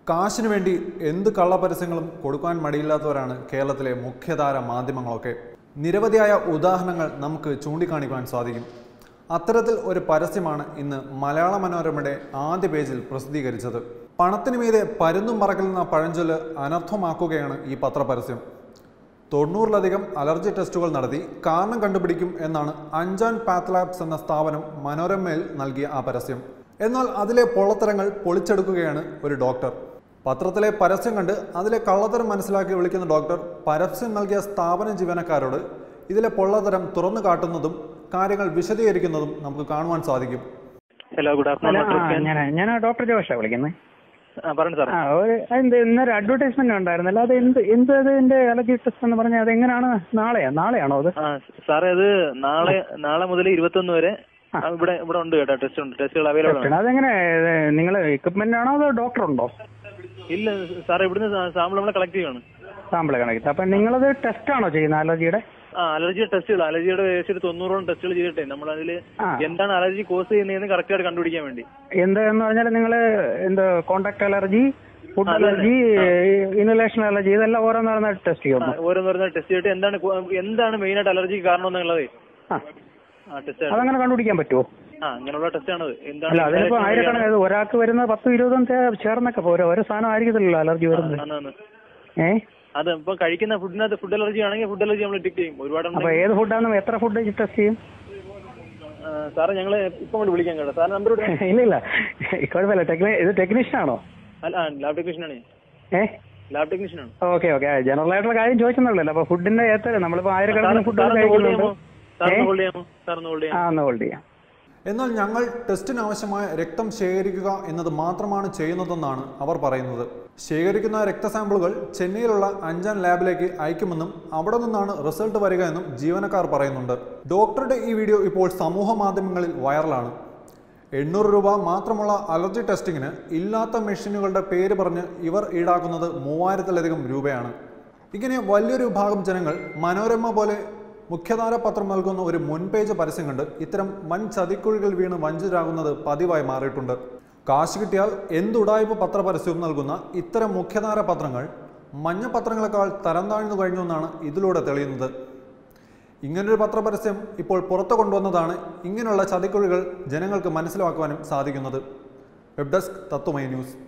കാശിനു വേണ്ടി എന്ത് കള്ളപരസ്യങ്ങളും കൊടുക്കാൻ മടിയില്ലാത്തവരാണ് കേരളത്തിലെ മുഖ്യധാര മാധ്യമങ്ങളൊക്കെ നിരവധിയായ ഉദാഹരണങ്ങൾ നമുക്ക് ചൂണ്ടിക്കാണിക്കാൻ സാധിക്കും അത്തരത്തിൽ ഒരു പരസ്യമാണ് ഇന്ന് മലയാള മനോരമയുടെ ആദ്യ പേജിൽ പ്രസിദ്ധീകരിച്ചത് പണത്തിന് മീതെ പരുന്നും പറക്കലുന്ന പഴഞ്ചൊല്ല് അനർത്ഥമാക്കുകയാണ് ഈ പത്രപരസ്യം തൊണ്ണൂറിലധികം അലർജി ടെസ്റ്റുകൾ നടത്തി കാരണം കണ്ടുപിടിക്കും എന്നാണ് അഞ്ചാൻ പാത്ത് ലാബ്സ് എന്ന സ്ഥാപനം മനോരമയിൽ നൽകിയ ആ പരസ്യം എന്നാൽ അതിലെ പൊള്ളത്തരങ്ങൾ പൊളിച്ചെടുക്കുകയാണ് ഒരു ഡോക്ടർ പത്രത്തിലെ പരസ്യം കണ്ട് അതിലെ കള്ളത്തരം മനസ്സിലാക്കി വിളിക്കുന്ന ഡോക്ടർ പരസ്യം നൽകിയ സ്ഥാപന ജീവനക്കാരോട് ഇതിലെ പൊള്ളത്തരം തുറന്നു കാട്ടുന്നതും കാര്യങ്ങൾ വിശദീകരിക്കുന്നതും നമുക്ക് കാണുവാൻ സാധിക്കും ഹലോ ഗുഡ് അല്ല ആഫ്റ്റർനൂൺ ആ, ഞാൻ ഞാൻ ഡോക്ടർ ജോഷാ വിളിക്കുന്നത് ആ പറഞ്ഞു സാർ ആ ഒരു എന്ത് ഇന്നൊരു അഡ്വർടൈസ്മെന്റ് ഉണ്ടായിരുന്നല്ലോ അത് എന്ത് എന്ത് അതിന്റെ അലർജി ടെസ്റ്റ് എന്ന് പറഞ്ഞാൽ അത് എങ്ങനെയാണ് നാളെയാ നാളെയാണോ അത് ആ സാറേ അത് നാളെ നാളെ മുതൽ ഇരുപത്തൊന്ന് വരെ ആ, ഇവിടെ ഇവിടെ ഉണ്ട് കേട്ടോ ടെസ്റ്റ് ഉണ്ട് ടെസ്റ്റുകൾ അവൈലബിൾ ആണ് അതെങ്ങനെ നിങ്ങൾ എക്വിപ്മെന്റ് ആണോ അതോ ഡോക്ടർ ഉണ്ടോ ഇല്ല സാറേ ഇവിടുന്ന് സാമ്പിൾ നമ്മൾ കളക്ട് ചെയ്യാണ് സാമ്പിൾ കണക്കിട്ട് അപ്പൊ നിങ്ങളത് ടെസ്റ്റ് ആണോ ചെയ്യുന്നത് അലർജിയുടെ ആ അലർജി ടെസ്റ്റുകൾ അലർജിയുടെ ഏകദേശം ഒരു തൊണ്ണൂറോളം ടെസ്റ്റുകൾ ചെയ്തിട്ടേ നമ്മൾ അതിൽ ആ. എന്താണ് അലർജി കോസ് ചെയ്യുന്നതെന്ന് കറക്റ്റ് ആയിട്ട് കണ്ടുപിടിക്കാൻ വേണ്ടി എന്ത് എന്ന് പറഞ്ഞാൽ നിങ്ങൾ എന്ത് contact allergy food allergy inhalation allergy ഇതെല്ലാം ഓരോന്നോരോന്ന് ടെസ്റ്റ് ആ, ചെയ്യുന്നു ഓരോന്നോരോന്ന് ടെസ്റ്റ് ചെയ്തിട്ട് എന്താണ് കോ- എന്താണ് മെയിൻ ആയിട്ട് അലർജിക്ക് കാരണം എന്നുള്ളതേ ആ ആ ടെസ്റ്റ് അതങ്ങനെ കണ്ടുപിടിക്കാൻ പറ്റുമോ ആ അങ്ങനെയുള്ള ടെസ്റ്റ് ആണത് എന്താണ് അല്ല അതിനിപ്പോ inhalation ആയിരക്കണക്കിന് ഇത് ഒരാൾക്ക് വരുന്ന പത്തും ഇരുപതും ചേ- ചേർന്നൊക്കെ പോരാ ഒരു സാധനം ആയിരിക്കത്തില്ലല്ലോ അലർജി വരുന്നത് ആണ്, ആണ്. ഏ അത് ഇപ്പൊ കഴിക്കുന്ന ഫുഡിനകത്ത് ഫുഡ് അലർജി ആണെങ്കിൽ ഫുഡ് അലർജി നമ്മൾ ഡിറ്റക്ട് ചെയ്യും ഒരുപാട് അപ്പൊ ഏത് ഫുഡാണ് എത്ര ഫുഡ് ടെസ്റ്റ് ചെയ്യും ആ, സാറേ ഞങ്ങള് ഇപ്പൊ കൊണ്ട് വിളിക്കാൻ കേട്ടോ സാറിന് നമ്പർ ഇല്ല ഇല്ല കുഴപ്പമില്ല ടെക്നി ഇത് ടെക്നീഷ്യൻ ആണോ അല്ല ലാബ് ടെക്നീഷ്യൻ ആണ് ഏ ലാബ് ടെക്നീഷ്യൻ ആണ് ഓക്കെ ഓക്കെ ജനറൽ ആയിട്ടുള്ള കാര്യം ചോദിച്ചെന്നുള്ളല്ലോ അപ്പൊ ഫുഡിന്റെ എത്ര നമ്മളിപ്പോ ആയിരക്കണക്കിന് ഫുഡ് സാറിന് ഹോൾഡ് ചെയ്യാമോ കഴിക്കുന്നുണ്ട് സാറിന് ഏ? ഹോൾഡ് ചെയ്യാമോ സാറിന് ഹോൾഡ് ആ ചെയ്യാമോ ഒന്ന് ഹോൾഡ് ചെയ്യാം എന്നാൽ ഞങ്ങൾ ടെസ്റ്റിന് ആവശ്യമായ രക്തം ശേഖരിക്കുക എന്നത് മാത്രമാണ് ചെയ്യുന്നതെന്നാണ് അവർ പറയുന്നത് ശേഖരിക്കുന്ന രക്തസാമ്പിളുകൾ ചെന്നൈയിലുള്ള അഞ്ചാൻ ലാബിലേക്ക് അയക്കുമെന്നും അവിടെ നിന്നാണ് റിസൾട്ട് വരിക എന്നും ജീവനക്കാർ പറയുന്നുണ്ട് ഡോക്ടറുടെ ഈ വീഡിയോ ഇപ്പോൾ സമൂഹ മാധ്യമങ്ങളിൽ വൈറലാണ് എണ്ണൂറ് രൂപ മാത്രമുള്ള അലർജി ടെസ്റ്റിങ്ങിന് ഇല്ലാത്ത മെഷീനുകളുടെ പേര് പറഞ്ഞ് ഇവർ ഈടാക്കുന്നത് മൂവായിരത്തിലധികം രൂപയാണ് ഇങ്ങനെ വലിയൊരു വിഭാഗം ജനങ്ങൾ മനോരമ പോലെ മുഖ്യധാര പത്രം നൽകുന്ന ഒരു മുൻപേജ് പരസ്യം കണ്ട് ഇത്തരം വൻ ചതിക്കുഴികൾ വീണ് വഞ്ചിതരാകുന്നത് പതിവായി മാറിയിട്ടുണ്ട് കാശ് കിട്ടിയാൽ എന്തുടായ്പ പത്രപരസ്യവും നൽകുന്ന ഇത്തരം മുഖ്യധാര പത്രങ്ങൾ മഞ്ഞ പത്രങ്ങളെക്കാൾ തരം താഴ്ന്നു കഴിഞ്ഞു എന്നാണ് ഇതിലൂടെ തെളിയുന്നത് ഇങ്ങനൊരു പത്രപരസ്യം ഇപ്പോൾ പുറത്തു കൊണ്ടുവന്നതാണ് ഇങ്ങനെയുള്ള ചതിക്കുഴികൾ ജനങ്ങൾക്ക് മനസ്സിലാക്കുവാനും സാധിക്കുന്നത് വെബ് ഡെസ്ക് തത്വമൈ ന്യൂസ്